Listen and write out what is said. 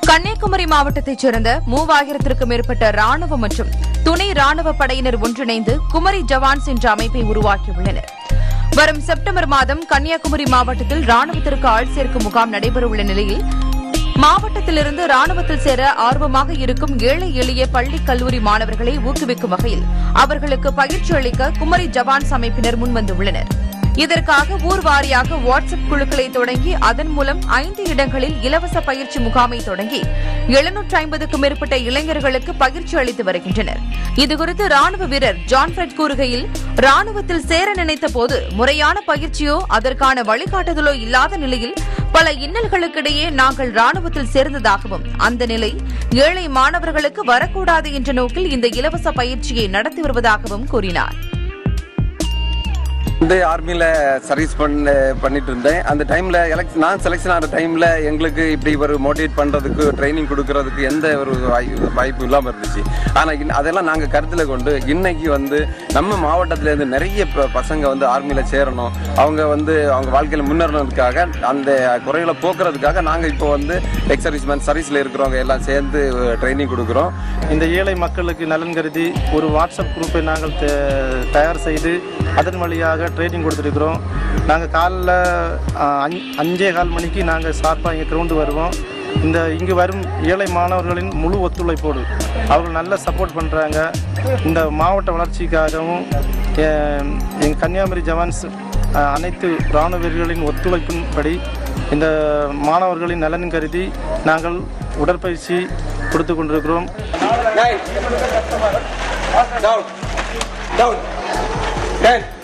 கன்னியாகுமரி மாவட்டத்தைச் சேர்ந்த மூவாயிரத்திற்கும் மேற்பட்ட ராணுவ மற்றும் துணை ராணுவ படையினர் ஒன்றிணைந்து குமரி ஜவான்ஸ் என்ற அமைப்பை உருவாக்கியுள்ளனர் வரும் செப்டம்பர் மாதம் கன்னியாகுமரி மாவட்டத்தில் ராணுவத்திற்கு ஆள் சேர்க்கும் முகாம் நடைபெறவுள்ள நிலையில் மாவட்டத்திலிருந்து ராணுவத்தில் சேர ஆர்வமாக இருக்கும் ஏழை எளிய பள்ளி கல்லூரி மாணவர்களை ஊக்குவிக்கும் வகையில் அவர்களுக்கு பயிற்சி அளிக்க குமரி ஜவான்ஸ் அமைப்பினர் முன்வந்துள்ளனர் இதற்காக ஊர் வாரியாக வாட்ஸ்அப் குழுக்களை தொடங்கி அதன் மூலம் ஐந்து இடங்களில் இலவச பயிற்சி முகாமை தொடங்கி எழுநூற்று ஐம்பதுக்கும் மேற்பட்ட இளைஞர்களுக்கு பயிற்சி அளித்து வருகின்றனர் இதுகுறித்து ராணுவ வீரர் ஜான்ஃபிரட் கூறுகையில் ராணுவத்தில் சேர நினைத்த போது முறையான பயிற்சியோ அதற்கான வழிகாட்டுதலோ இல்லாத நிலையில் பல இன்னல்களுக்கிடையே நாங்கள் ராணுவத்தில் சேர்ந்ததாகவும் அந்த நிலை ஏழை மாணவர்களுக்கு வரக்கூடாது என்ற நோக்கில் இந்த இலவச பயிற்சியை நடத்தி வருவதாகவும் கூறினார் வந்து ஆர்மியில் சர்வீஸ் பண்ண பண்ணிட்டு இருந்தேன் அந்த டைமில் எலக்ட் நான் செலெக்ஷன் ஆகிற டைமில் எங்களுக்கு இப்படி ஒரு மோட்டிவேட் பண்ணுறதுக்கு ட்ரைனிங் கொடுக்கறதுக்கு எந்த ஒரு வாய்- வாய்ப்பு இல்லாமல் இருந்துச்சு ஆனால் அதெல்லாம் நாங்கள் கருத்தில் கொண்டு இன்னைக்கு வந்து நம்ம மாவட்டத்திலேருந்து நிறைய ப- பசங்க வந்து ஆர்மியில் சேரணும் அவங்க வந்து அவங்க வாழ்க்கையில் முன்னேறணுக்காக அந்த குறைகளை போக்குறதுக்காக நாங்கள் இப்போ வந்து எக்ஸ் சர்வீஸ்மேன் சர்வீஸில் இருக்கிறவங்க எல்லாம் சேர்ந்து ட்ரைனிங் கொடுக்குறோம் இந்த ஏழை மக்களுக்கு நலன் கருதி ஒரு வாட்ஸ்அப் குரூப்பை நாங்கள் தே- தயார் செய்து அதன் வழியாக ட்ரைனிங் கொடுத்துருக்குறோம் நாங்கள் காலைல ஆ, அஞ்- அஞ்சே கால் மணிக்கு நாங்கள் ஷார்ப்பாக இங்கே கிரவுண்டு வருவோம் இந்த இங்கு வரும் ஏழை மாணவர்களின் முழு ஒத்துழைப்போடு அவர்கள் நல்ல சப்போர்ட் பண்ணுறாங்க இந்த மாவட்ட வளர்ச்சிக்காகவும் எ- எங்கள் கன்னியாகுமரி ஜவான்ஸ் ஆ, அனைத்து இராணுவ வீரர்களின் ஒத்துழைப்பின்படி இந்த மாணவர்களின் நலன் கருதி நாங்கள் உடற்பயிற்சி கொடுத்து கொண்டிருக்கிறோம் Down. Down. Ten.